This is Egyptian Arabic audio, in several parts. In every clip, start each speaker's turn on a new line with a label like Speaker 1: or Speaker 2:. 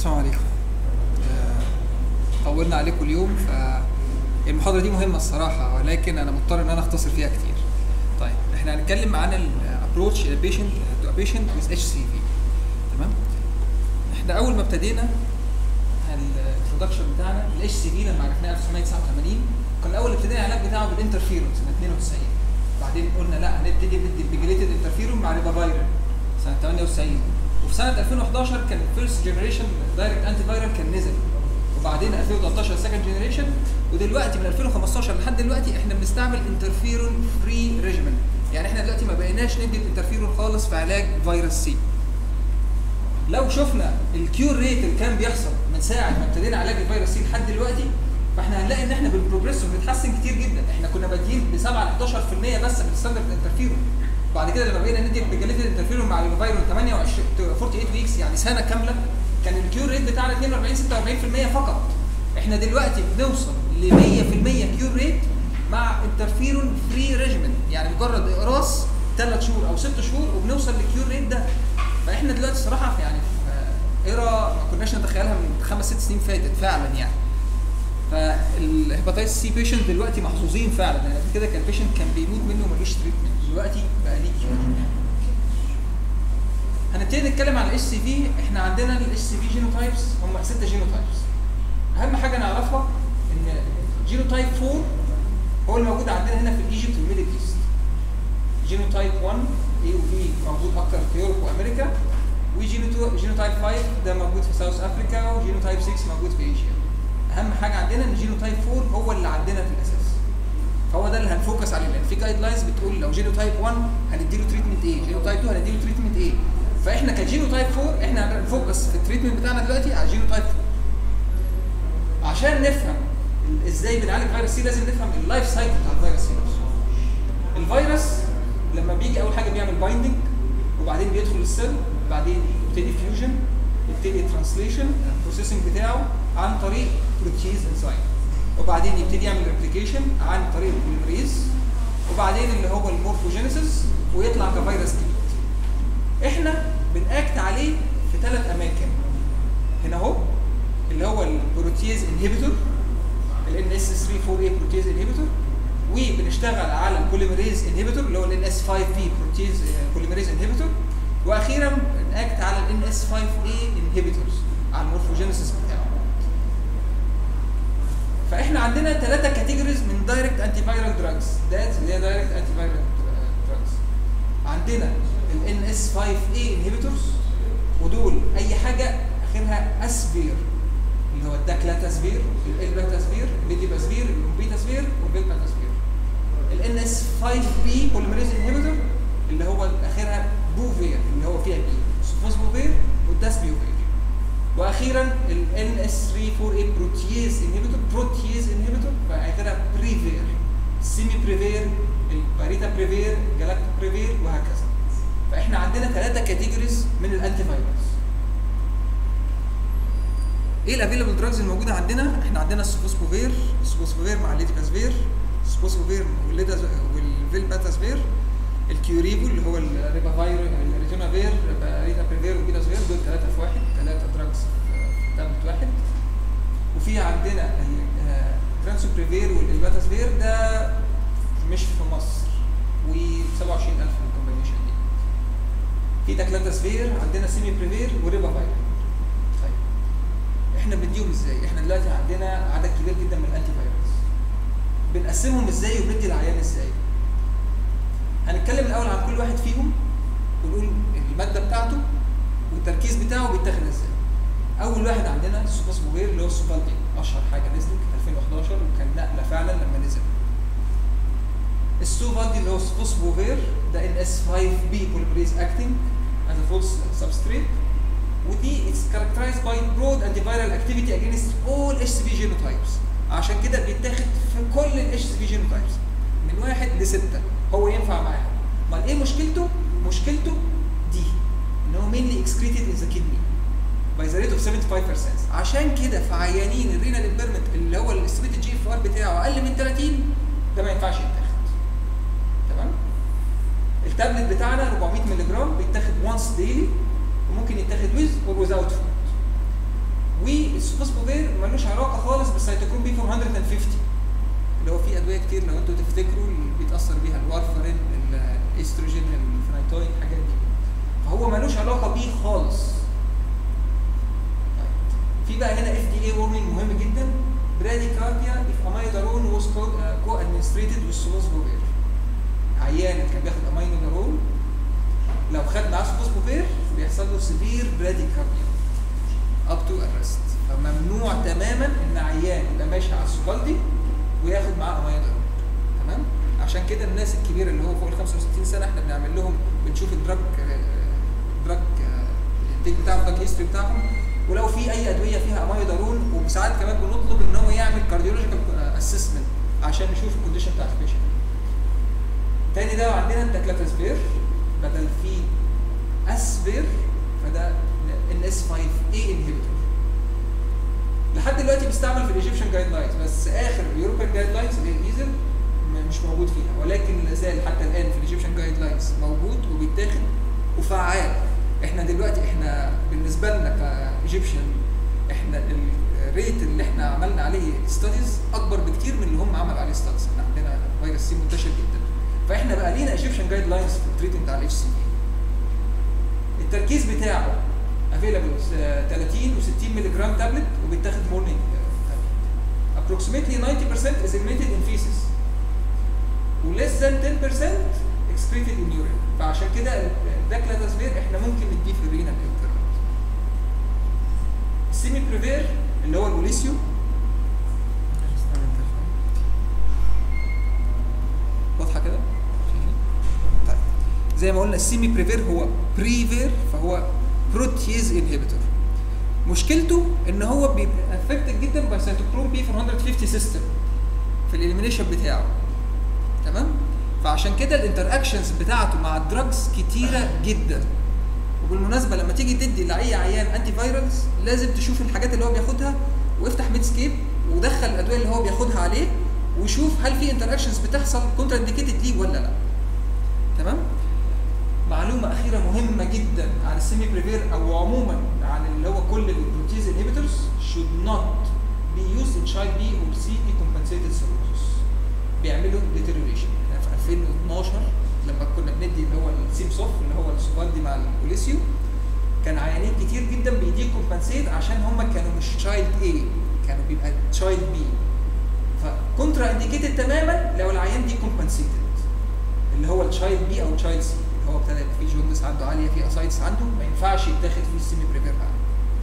Speaker 1: السلام عليكم آه، طولنا عليكم اليوم فالمحاضرة دي مهمة الصراحة ولكن أنا مضطر إن أنا أختصر فيها كتير. طيب إحنا هنتكلم عن الابروتش إلى patient to a patient with HCV تمام؟ إحنا أول ما ابتدينا الانترودكشن بتاعنا ال HCV لما عرفناه 1989 كان أول ابتدينا العلاج بتاعه بالانترفيرون سنة 92 بعدين قلنا لا هنبتدي ندي البيجليتد انترفيرون مع ريبافايرال سنة 98 وفي سنة 2011 كان الفيرست جنريشن دايركت انتي فايرال كان نزل وبعدين 2013 سكند جنريشن ودلوقتي من 2015 لحد دلوقتي احنا بنستعمل انترفيرون فري ريجيمن يعني احنا دلوقتي ما بقيناش ندي الانترفيرون خالص في علاج فيروس سي لو شفنا الكيور ريت اللي كان بيحصل من ساعه ما ابتدينا علاج الفيروس سي لحد دلوقتي فاحنا هنلاقي ان احنا بنبروجريس وبنتحسن كتير جدا احنا كنا بادئين ب 7 ل 11% بس في الستاندرد انترفيرون بعد كده لما بقينا ندي البيجليتد انترفيرون مع الفيرون 28 48 ويكس يعني سنه كامله كان الكيور ريت بتاعنا 42 46% فقط احنا دلوقتي بنوصل ل 100% كيور ريت مع انترفيرون فري ريجيمن يعني مجرد اقراص ثلاث شهور او ست شهور وبنوصل للكيور ريت ده فاحنا دلوقتي الصراحه في يعني في ايرا ما كناش نتخيلها من خمس ست سنين فاتت فعلا يعني فالهيباتيتس سي بيشنت دلوقتي محظوظين فعلا يعني قبل كده كان بيشنت كان بيموت منه وملوش تريتمنت دلوقتي بقى ليه كيور هنبتدي نتكلم عن الاتش سي في احنا عندنا الاتش سي في جينوتايبس هم ستة جينوتايبس اهم حاجه نعرفها ان جينوتايب 4 هو اللي موجود عندنا هنا في ايجيبت والميدل ايست جينوتايب 1 اي وبي موجود اكتر في اوروبا وامريكا وجينوتايب 5 ده موجود في ساوث افريكا وجينوتايب 6 موجود في ايجيا اهم حاجه عندنا ان جينوتايب 4 هو اللي عندنا في الاساس فهو ده اللي هنفوكس عليه لان في جايد لاينز بتقول لو جينوتايب 1 هنديله تريتمنت ايه جينوتايب 2 هنديله تريتمنت ايه فاحنا كجينوتايب 4 احنا هنفوكس في التريتمنت بتاعنا دلوقتي على جينوتايب 4 عشان نفهم ازاي بنعالج فيروس سي لازم نفهم اللايف سايكل بتاع الفيروس سي نفسه الفيروس لما بيجي اول حاجه بيعمل بايندنج وبعدين بيدخل السيل بعدين يبتدي فيوجن يبتدي ترانسليشن البروسيسنج بتاعه عن طريق بروتيز انزيم وبعدين يبتدي يعمل ريبليكيشن عن طريق البوليمريز وبعدين اللي هو المورفوجينيسيس ويطلع كفيروس جديد احنا بنأكت عليه في ثلاث اماكن هنا اهو اللي هو البروتيز انهبيتور ال NS 3 4A بروتيز انهبيتور وبنشتغل على البوليمريز انهبيتور اللي هو ال NS 5 B بروتيز بوليمريز انهبيتور واخيرا بنأكت على ال NS 5 A انهبيتورز على المورفوجينيسيس بتاعه فاحنا عندنا ثلاثه كاتيجوريز من دايركت انتي فايرال دراجز ده اللي هي دايركت انتي فايرال دراجز عندنا ال NS 5A انهبيتورز ودول اي حاجه اخرها اسفير اللي هو الداكلاتاسفير الالباتاسفير الميديباسفير الامبيتاسفير والبيلباتاسفير ال NS 5B بوليمريز انهبيتور اللي هو اخرها بوفير اللي هو فيها بي سوفوسبوفير والداسبيوفير واخيرا ال NS34A بروتيز انهبيتور بروتيز انهبيتور فاخرها بريفير سيمي بريفير الباريتا بريفير جلاكتو بريفير وهكذا فاحنا عندنا ثلاثه كاتيجوريز من الانتي فايروس ايه الافيلابل دراجز الموجوده عندنا احنا عندنا السوفوسبوفير السوفوسبوفير مع الليديكاسفير السوفوسبوفير والفيلباتاسفير الكيوريبو اللي هو الريبافاير الريتونافير ريتا بريفير والبيتاسفير دول ثلاثه في واحد ثلاثه دراجز في تابلت واحد وفي عندنا الترانسوبريفير والباتاسفير ده مش في مصر و 27000 الكومبينيشن دي في داكلاتاسفير عندنا سيمي بريفير وريبافاير طيب احنا بنديهم ازاي؟ احنا دلوقتي عندنا عدد كبير جدا من الانتي فايروس بنقسمهم ازاي وبندي العيان ازاي؟ هنتكلم الاول عن كل واحد فيهم ونقول الماده بتاعته والتركيز بتاعه بيتاخد ازاي. اول واحد عندنا السوباسموفير اللي هو السوفالدي اشهر حاجه نزلت 2011 وكان نقله فعلا لما نزل. السوفالدي اللي هو السوباسموفير ده ان اس 5 بي بوليمريز اكتنج از ا فولس سبستريت ودي اتس كاركترايزد باي برود انتي فايرال اكتيفيتي اجينست اول اتش سي في جينوتايبس عشان كده بيتاخد في كل الاتش سي في جينوتايبس من واحد لسته هو ينفع معاها امال ايه مشكلته؟ مشكلته دي ان هو mainly excreted in the kidney by the rate of 75% عشان كده في عيانين الرينال امبيرمنت اللي هو الاستيميتد جي اف ار بتاعه اقل من 30 ده ما ينفعش يتاخد تمام؟ التابلت بتاعنا 400 مللي جرام بيتاخد وانس ديلي وممكن يتاخد ويز اور without food ادويه كتير لو انتوا تفتكروا اللي بيتاثر بيها الوارفرين الاستروجين الفينايتوين الحاجات دي فهو ملوش علاقه بيه خالص طيب. في بقى هنا اف دي اي warning مهم جدا bradycardia if amiodarone was co- uh, co-administrated with sofosbuvir عيان اللي كان بياخد امينودارون لو خد معاه سوفوسبوفير بيحصل له سيفير براديكارديا اب تو ارست فممنوع تماما ان عيان يبقى ماشي على السوفالدي وياخد معاه امينودارون تمام عشان كده الناس الكبيره اللي هو فوق ال 65 سنه احنا بنعمل لهم بنشوف الدراج دراج الديك بتاعهم الدراج هيستوري بتاعهم ولو في اي ادويه فيها اميودارون وساعات كمان بنطلب ان هو يعمل كارديولوجيكال اسسمنت عشان نشوف الكونديشن بتاعت البيشنت تاني دواء عندنا الداكلاتاسفير بدل في اسفير فده ان اس 5 اي انهبيتور لحد دلوقتي بيستعمل في الايجيبشن جايد لاينز بس اخر اليوروبيان جايد لاينز اللي هي الايزل م- مش موجود فيها ولكن لا زال حتى الان في الايجيبشن جايد لاينز موجود وبيتاخد وفعال احنا دلوقتي احنا بالنسبه لنا كايجيبشن احنا الريت اللي احنا عملنا عليه ستاديز اكبر بكتير من اللي هم عملوا عليه ستاديز احنا عندنا فيروس سي منتشر جدا فاحنا بقى لينا ايجيبشن جايد لاينز في التريتمنت على الاتش سي التركيز بتاعه افيلابل 30 و60 مللي جرام تابلت وبيتاخد مورنينج approximately 90% is emitted in feces و less than 10% excreted in urine فعشان كده الداكلاتاسفير احنا ممكن نديه في الرينا الانترنت السيمي بريفير اللي هو البوليسيو واضحه كده شايفين؟ طيب زي ما قلنا السيمي بريفير هو بريفير فهو بروتيز انهبيتور مشكلته ان هو بيبقى افكتد جدا باي سيتوكروم بي 450 سيستم في الاليمينيشن بتاعه تمام فعشان كده الانتر اكشنز بتاعته مع الدراجز كتيره جدا وبالمناسبه لما تيجي تدي لاي عيان انتي فايرالز لازم تشوف الحاجات اللي هو بياخدها وافتح ميدسكيب ودخل الادويه اللي هو بياخدها عليه وشوف هل في انتر اكشنز بتحصل كونترا انديكيتد ليه ولا لا تمام معلومه اخيره مهمه جدا عن السيمي بريفير او عموما عن اللي هو كل البروتيز انهبيتورز should not be used in child B or C decompensated cirrhosis بيعملوا deterioration احنا في 2012 لما كنا بندي اللي هو السيمسوف اللي هو السوفالدي مع البوليسيو كان عيانين كتير جدا بيدي كومبنسيت عشان هم كانوا مش تشايلد A كانوا بيبقى تشايلد B فكونترا انديكيتد تماما لو العيان دي كومبنسيتد اللي هو التشايلد بي او تشايلد سي اللي هو ابتدى يبقى في جوندس عنده عاليه في اسايتس عنده ما ينفعش يتاخد فيه السيمي بريفير عالي.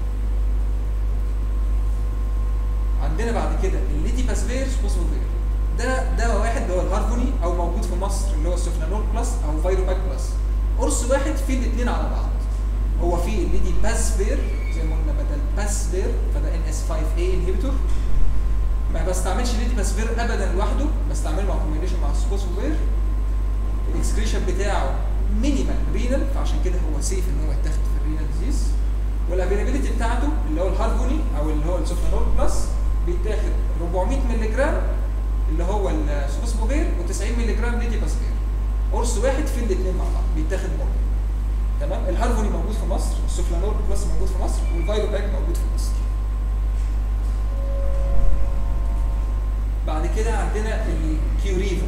Speaker 1: عندنا بعد كده الليتي باسفير سبوسوفير ده دواء واحد اللي هو الهارفوني او موجود في مصر اللي هو السوفنانول بلس او فايروباك بلس قرص واحد فيه الاثنين على بعض هو فيه الليتي باسفير زي ما قلنا بدل باسفير فده ان اس 5 اي انهبيتور ما بستعملش ليتي باسفير ابدا لوحده بستعمله مع كومبينيشن مع السبوسوفير الاكسكريشن بتاعه مينيمال رينال فعشان كده هو سيف ان هو يتاخد في الرينال ديزيز والافيلابيلتي بتاعته اللي هو الهارفوني او اللي هو السوفنانول بلس بيتاخد 400 مللي جرام اللي هو السوسبوفير و90 مللي جرام ليتي باسفير قرص واحد في الاثنين مع بعض بيتاخد مره تمام الهارفوني موجود في مصر السوفلانول بلس موجود في مصر والفايروباك موجود في مصر بعد كده عندنا الكيوريفا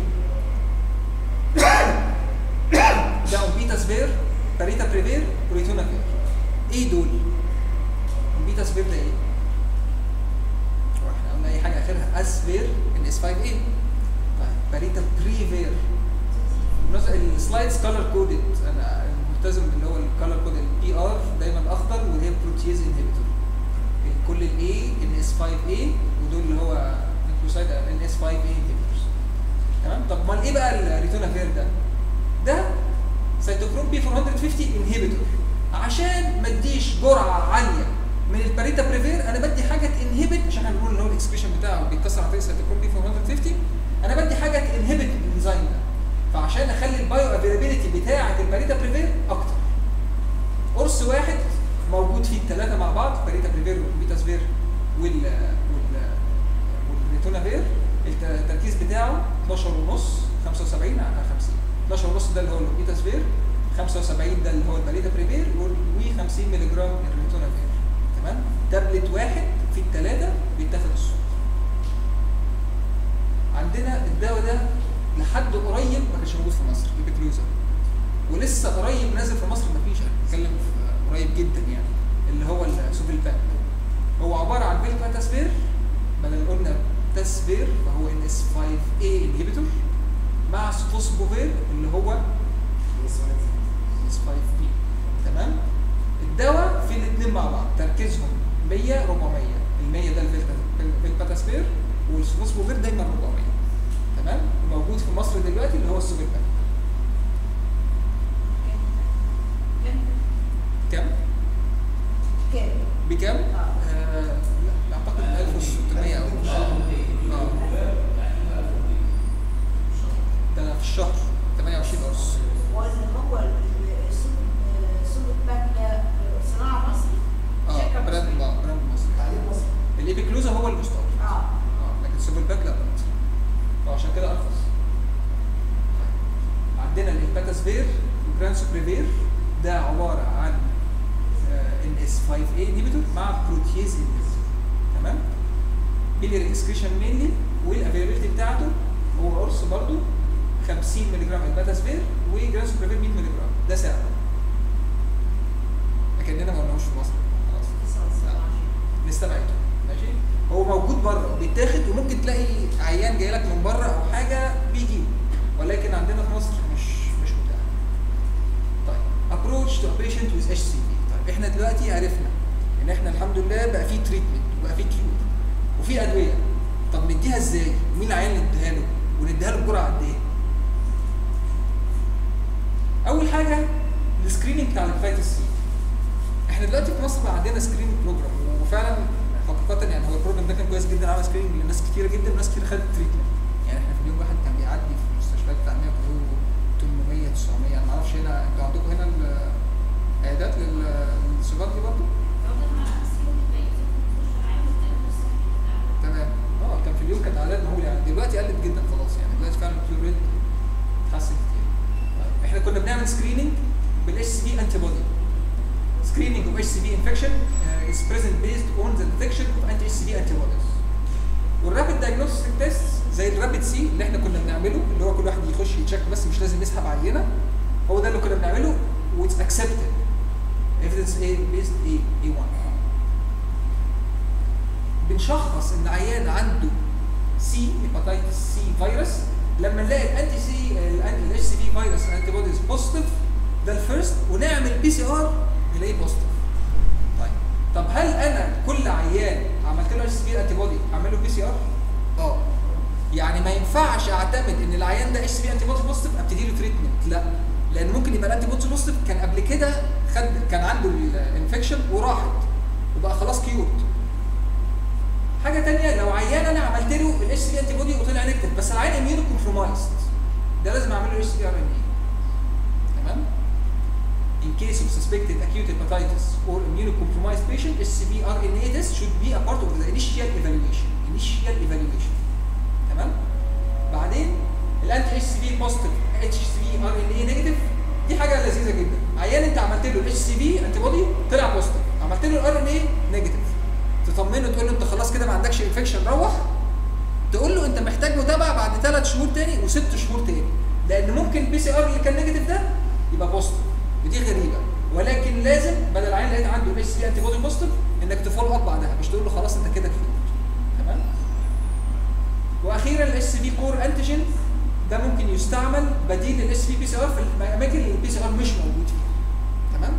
Speaker 1: ده بيتاسفير باريتا بريفير وريتونافير ايه دول؟ البيتاسفير ده ايه؟ هو احنا قلنا اي حاجه اخرها اسفير ان اس 5 اي طيب باريتا بريفير بالمناسبة السلايدز كولر كودد انا ملتزم باللي هو الكولر كود البي ار دايما اخضر وهي بروتيز انهبيتور كل الاي ان اس 5 اي ودول اللي هو نيكلوسايد ان اس 5 اي انهبيتورز تمام طب امال ايه بقى الريتونافير ده؟ ده سيتوكروم بي 450 انهبيتور عشان ما اديش جرعه عاليه من الباريتا بريفير انا بدي حاجه تنهبت عشان احنا بنقول ان هو الاكسكريشن بتاعه بيتكسر عن طريق سيتوكروم بي 450 انا بدي حاجه تنهبت الانزيم ده فعشان اخلي البايو افيلابيلتي بتاعه الباريتا بريفير اكتر قرص واحد موجود فيه الثلاثه مع بعض باريتا بريفير والبيتاسفير وال وال والريتونافير التركيز بتاعه 12 ونص 75 على 50 12 ونص ده اللي هو البيتاسفير 75 ده اللي هو الباريتا بريفير و50 مللي جرام الريتونافير تمام تابلت واحد في الثلاثه بيتاخد الصبح عندنا الدواء ايبيكلوزا ولسه قريب نازل في مصر مفيش انا بتكلم في قريب جدا يعني اللي هو السوفيلباك هو عباره عن فيلباتاسفير بدل قلنا تاسفير فهو ان اس 5 a انهبيتور مع سفوسبوفير اللي هو اس 5 b تمام الدواء في الاثنين مع بعض تركيزهم 100 400 ال 100 ده الفيلباتاسفير والسفوسبوفير دايما 400 تمام موجود في مصر دلوقتي اللي هو السوفيلباك كام؟
Speaker 2: كام؟
Speaker 1: بكام؟
Speaker 2: آه.
Speaker 1: آه لا، اعتقد 1600 او اه ده في الشهر 28 قرص
Speaker 2: واللي هو السوبر باك ده صناعة مصري؟
Speaker 1: اه
Speaker 2: شركة
Speaker 1: براند
Speaker 2: مصرية.
Speaker 1: اه براند مصري الايبيكلوزا هو المستورد
Speaker 2: اه
Speaker 1: اه لكن السوبر باك لا براند فعشان كده ارخص عندنا الامباتاسفير وجران سوبريفير ده عباره عن ان اس 5 a انهبيتور مع بروتيز انهبيتور تمام بيلير اكسكريشن مينلي والافيلابيلتي بتاعته هو قرص برضو 50 ملي جرام امباتاسفير وجران سوبريفير 100 ملي جرام ده سعره لكننا ما قلناهوش في مصر خلاص نستبعده ماشي هو موجود بره وبيتاخد وممكن تلاقي عيان جاي لك من بره او حاجه بيجي ولكن عندنا في مصر مش مش متاح طيب ابروتش تو بيشنت ويز اتش سي في طيب احنا دلوقتي عرفنا ان احنا الحمد لله بقى في تريتمنت وبقى في كيور وفي ادويه طب نديها ازاي؟ مين العيان اللي نديها له؟ ونديها له بجرعه قد ايه؟ اول حاجه السكريننج بتاع الهيباتيتس سي احنا دلوقتي في مصر بقى عندنا سكريننج بروجرام وفعلا حقيقه يعني هو البروجرام ده كان كويس جدا عمل سكريننج لناس كتيره جدا وناس كتير خدت تريتمنت يعني احنا في اليوم واحد كان بيعدي في المستشفيات التعليميه كله 800 900 انا ما اعرفش هنا انتوا عندكم هنا العيادات للصبار دي برضه تمام اه كان في اليوم كانت اعداد مهوله يعني دلوقتي قلت جدا خلاص يعني دلوقتي فعلا الكيور ريت اتحسن كتير طيب احنا كنا بنعمل سكريننج بالاتش سي بي انتي بودي screening of HCV infection uh, is present based on the detection of anti-HCV antibodies. والرابid diagnostic tests زي الرابid سي اللي احنا كنا بنعمله اللي هو كل واحد يخش يتشك بس مش لازم يسحب عينه هو ده اللي كنا بنعمله واتس accepted evidence A based A A1 بنشخص ان عيان عنده سي هيباتيتس سي فيروس لما نلاقي الانتي سي الاتش سي في فيروس انتي بوديز بوزيتيف ده الفيرست ونعمل بي سي ار نلاقيه بوزيتيف طيب طب هل انا كل عيان عملت له اتش سي في انتي بودي اعمل له بي سي ار؟ اه يعني ما ينفعش اعتمد ان العيان ده اتش سي في انتي بودي بوزيتيف ابتدي له تريتمنت لا لان ممكن يبقى الانتي بودي بوزيتيف كان قبل كده خد كان عنده الانفكشن وراحت وبقى خلاص كيوت حاجه تانية لو عيان انا عملت له الاتش سي في انتي بودي وطلع نيجاتيف بس العيان اميونو كومبرومايزد ده لازم اعمل له اتش سي في ار ان اي تمام in case of suspected acute hepatitis or immunocompromised patient, HCV RNA test should be a part of the initial evaluation. Initial evaluation. تمام؟ بعدين الانتي اتش سي في بوزيتيف اتش سي في ار ان اي نيجاتيف دي حاجه لذيذه جدا. عيان انت عملت له الاتش سي في انتي بودي طلع بوزيتيف، عملت له الار ان اي نيجاتيف. تطمنه تقول له انت خلاص كده ما عندكش انفكشن روح تقول له انت محتاج متابعه بعد ثلاث شهور تاني وست شهور تاني لان ممكن البي سي ار اللي كان نيجاتيف ده يبقى بوزيتيف ودي غريبه ولكن لازم بدل عين لقيت عنده اتش سي انتي بودي بوزيتيف انك تفولو اب بعدها مش تقول له خلاص انت كده كيوت تمام واخيرا الاتش سي في كور انتيجين ده ممكن يستعمل بديل للاتش سي بي سي ار في الاماكن اللي البي سي ار مش موجود فيها تمام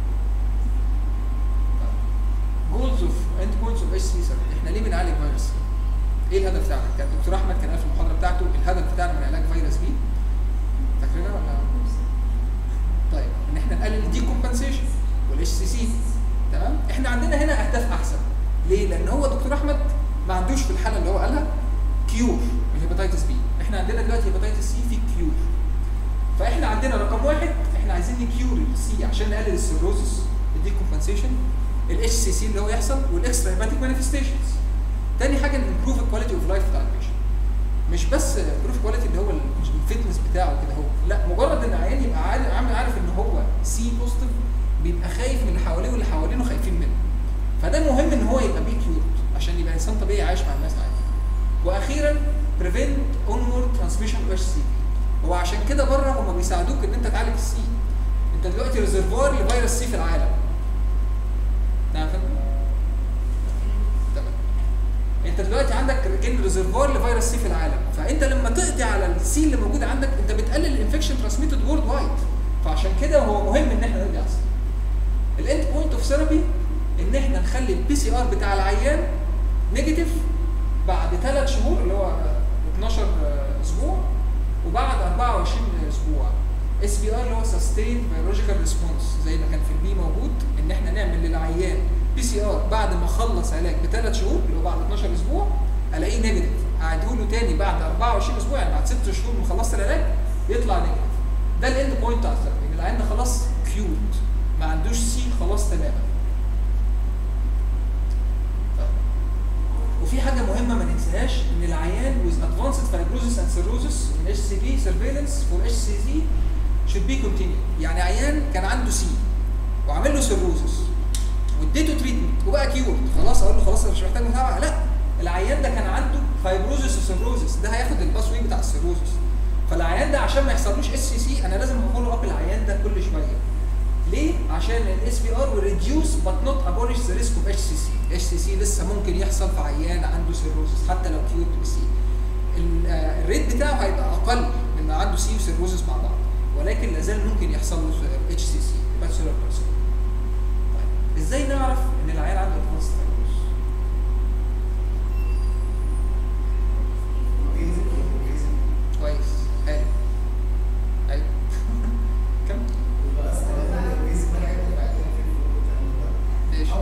Speaker 1: جولز اوف اند بوينتس اوف اتش سي بي احنا ليه بنعالج فيروس سي؟ ايه الهدف بتاعنا؟ كان الدكتور احمد كان قال في المحاضره بتاعته الهدف بتاعنا من علاج فيروس بي فاكرينها ولا طيب ان احنا نقلل الدي كومبنسيشن والاتش سي سي تمام احنا عندنا هنا اهداف احسن ليه لان هو دكتور احمد ما عندوش في الحاله اللي هو قالها كيور الهيباتيتس بي احنا عندنا دلوقتي هيباتيتس سي في كيور فاحنا عندنا رقم واحد احنا عايزين نكيور السي عشان نقلل السيروزس الدي كومبنسيشن الاتش سي سي اللي هو يحصل والاكسترا هيباتيك مانيفستيشنز تاني حاجه نمبروف الكواليتي اوف لايف بتاع البيشنت مش بس امبروف كواليتي اللي هو الفتنس بتاعه كده هو لا مجرد ان العيان يبقى عارف عامل عارف ان هو سي بوزيتيف بيبقى خايف من اللي حواليه واللي حوالينه خايفين منه فده مهم ان هو يبقى بي كيورد عشان يبقى انسان طبيعي عايش مع الناس عادي واخيرا prevent onward transmission of HCV هو عشان كده بره هم بيساعدوك ان انت تعالج السي انت دلوقتي ريزرفوار لفيروس سي في العالم نعم فاهم تمام انت دلوقتي عندك كان ريزرفوار لفيروس سي في العالم فانت لما تقضي على السي اللي موجود عندك انت بتقلل الانفكشن ترانسميتد وورد وايد فعشان كده هو مهم ان احنا نرجع اصلا الاند بوينت اوف ثيرابي ان احنا نخلي البي سي ار بتاع العيان نيجاتيف بعد ثلاث شهور اللي هو 12 اسبوع وبعد 24 اسبوع اس بي ار اللي هو سستين بيولوجيكال ريسبونس زي ما كان في البي موجود ان احنا نعمل للعيان بي سي ار بعد ما خلص علاج بثلاث شهور اللي هو بعد 12 اسبوع الاقيه نيجاتيف اعيده له تاني بعد 24 اسبوع يعني بعد 6 شهور ما خلصت العلاج يطلع نيجاتيف ده الاند بوينت بتاع الثيرابي ان العيان ده خلاص كيوت ما عندوش سي خلاص تماما وفي حاجه مهمه ما ننساهاش ان العيان with advanced fibrosis and cirrhosis in HCP surveillance for HCC should be continued يعني عيان كان عنده سي وعامل له سيروزس واديته تريتمنت وبقى كيورد خلاص اقول له خلاص أنا مش محتاج متابعه لا العيان ده كان عنده فايبروزس وسيروزس ده هياخد الباس واي بتاع السيروزس فالعيان ده عشان ما يحصلوش اس سي سي انا لازم افولو اب العيان ده كل شويه ليه؟ عشان الاس بي ار will reduce but not abolish the risk of HCC HCC لسه ممكن يحصل في عيان عنده سيروزس حتى لو كيوت بسي الريت بتاعه هيبقى اقل من ما عنده سي وسيروزس مع بعض ولكن لازال ممكن يحصل له اتش سي سي باتسولار كارسينوما طيب ازاي نعرف ان العيان عنده ادفانس فايبروز؟ كويس حلو حلو كم؟ ايش؟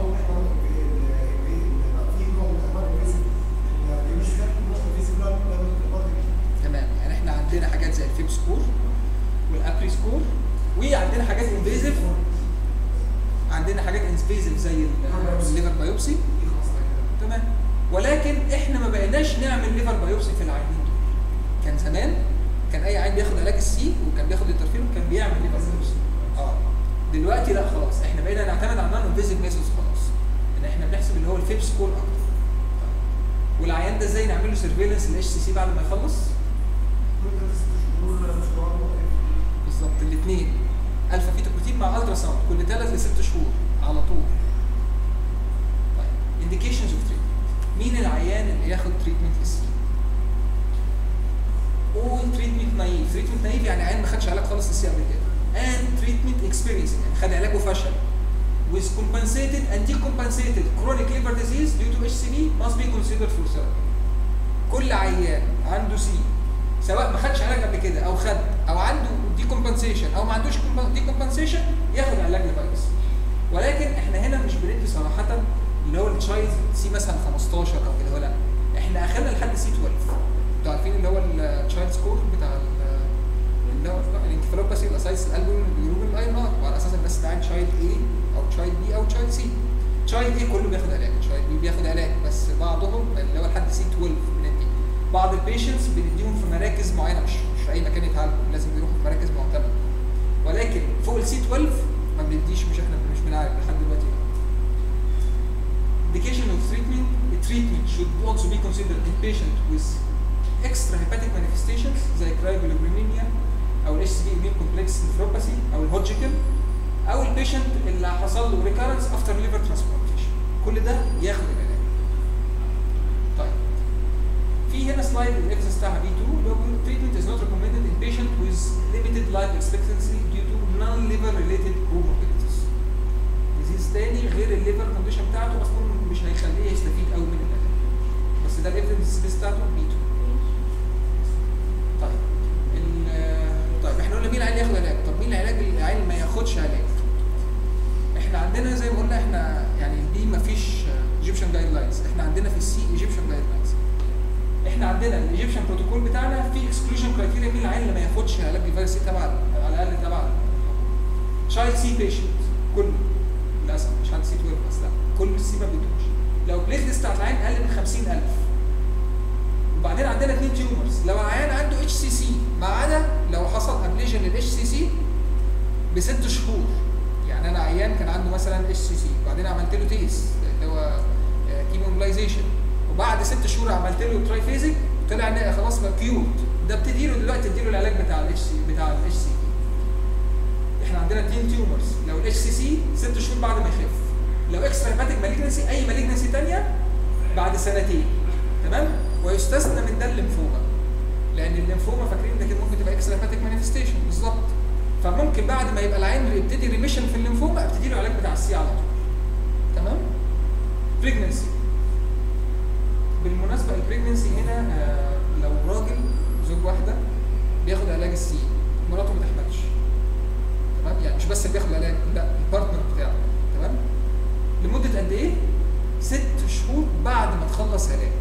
Speaker 1: تمام يعني احنا عندنا حاجات زي الفيب سكور والابري سكور وعندنا حاجات انفيزيف عندنا حاجات انفيزيف زي ال- الليفر بايوبسي تمام ولكن احنا ما بقيناش نعمل ليفر بايوبسي في العيانين دول كان زمان كان اي عيان بياخد علاج السي وكان بياخد الترفيل وكان بيعمل ليفر بايوبسي اه دلوقتي لا خلاص احنا بقينا نعتمد على نون انفيزيف ميثودز خلاص ان احنا بنحسب اللي هو الفيب سكور اكتر والعيان ده ازاي نعمل له سيرفيلنس الاتش سي سي بعد ما يخلص بالظبط الاثنين الفا فيتوبروتين مع الترا ساوند كل ثلاث لست شهور على طول طيب انديكيشنز اوف تريتمنت مين العيان اللي ياخد تريتمنت للسي all treatment naive treatment naive يعني عيان ما خدش علاج خالص للسي قبل كده and treatment experiencing يعني خد علاج وفشل with compensated and decompensated chronic liver disease due to HCV must be considered for therapy كل عيان عنده سي سواء ما خدش علاج قبل كده او خد او عنده دي كومبنسيشن او ما عندوش دي كومبنسيشن ياخد علاج لفيروس ولكن احنا هنا مش بندي صراحه اللي هو التشايلد سي مثلا 15 او كده ولا احنا اخرنا لحد سي 12 انتوا عارفين اللي هو التشايلد سكور بتاع ال- اللي هو الانكفالوباسي الاسايس الالبوم البيروبين الاي ار وعلى اساس الناس ده تشايلد اي او تشايلد بي او تشايلد سي تشايلد اي كله بياخد علاج تشايلد بي بياخد علاج بس بعضهم اللي هو لحد سي 12 بندي بعض البيشنتس بنديهم في مراكز معينه مش مش في اي مكان يتعالجوا لازم بيروحوا في مراكز معتمده ولكن فوق السي 12 ما بنديش مش احنا مش بنعالج لحد دلوقتي indication of treatment the treatment should also be considered in patient with extra hepatic manifestations زي cryoglobulinemia او ال HCV immune complex nephropathy او الهوجكن او البيشنت اللي حصل له recurrence after liver transplantation كل ده ياخد العلاج طيب في هنا سلايد الاكسس بتاعها بي 2 اللي هو بيقول treatment is not recommended in patient with limited life expectancy due to non-liver related comorbidities ديزيز تاني غير الليفر كونديشن بتاعته اصلا مش هيخليه يستفيد قوي من العلاج بس ده الايفيدنس بيس بتاعته بي 2 طيب ال- طيب احنا قلنا مين العيال ياخد علاج طب مين العلاج اللي العيال ما ياخدش علاج احنا عندنا زي ما قلنا احنا يعني البي ما فيش ايجيبشن جايد لاينز احنا عندنا في السي ايجيبشن جايد لاينز احنا عندنا الايجيبشن بروتوكول بتاعنا في اكسكلوجن كرايتيريا مين العيال اللي ما ياخدش علاج الفيروس سي تبع على الاقل تبع تشايلد سي بيشنت كله للاسف مش عند سي 12 بس لا كل السي ما بيدوش لو بليت بتاعت العين اقل من 50000 وبعدين عندنا اثنين تيومرز لو عيان عنده اتش سي سي ما عدا لو حصل ابليجن للاتش سي سي بست شهور يعني انا عيان كان عنده مثلا اتش سي سي وبعدين عملت له تيس اللي هو كيموبلايزيشن وبعد ست شهور عملت له ترايفيزك وطلع ان خلاص كيوت ده بتديله دلوقتي تديله العلاج بتاع الاتش سي بتاع الاتش سي احنا عندنا اثنين تيومرز لو الاتش سي سي ست شهور بعد ما يخف لو اكسترا هيباتيك مالجنسي اي مالجنسي ثانيه بعد سنتين تمام ويستثنى من ده الليمفوما لان الليمفوما فاكرين ده كده ممكن تبقى اكسترا هيباتيك مانيفستيشن بالظبط فممكن بعد ما يبقى العين يبتدي ريميشن في الليمفوما ابتدي له علاج بتاع السي على طول تمام بريجنسي بالمناسبه البريجنسي هنا آه لو راجل زوج واحده بياخد علاج السي مراته ما تحملش تمام يعني مش بس اللي بياخد العلاج لا البارتنر بتاعه تمام لمده قد ايه؟ ست شهور بعد ما تخلص علاج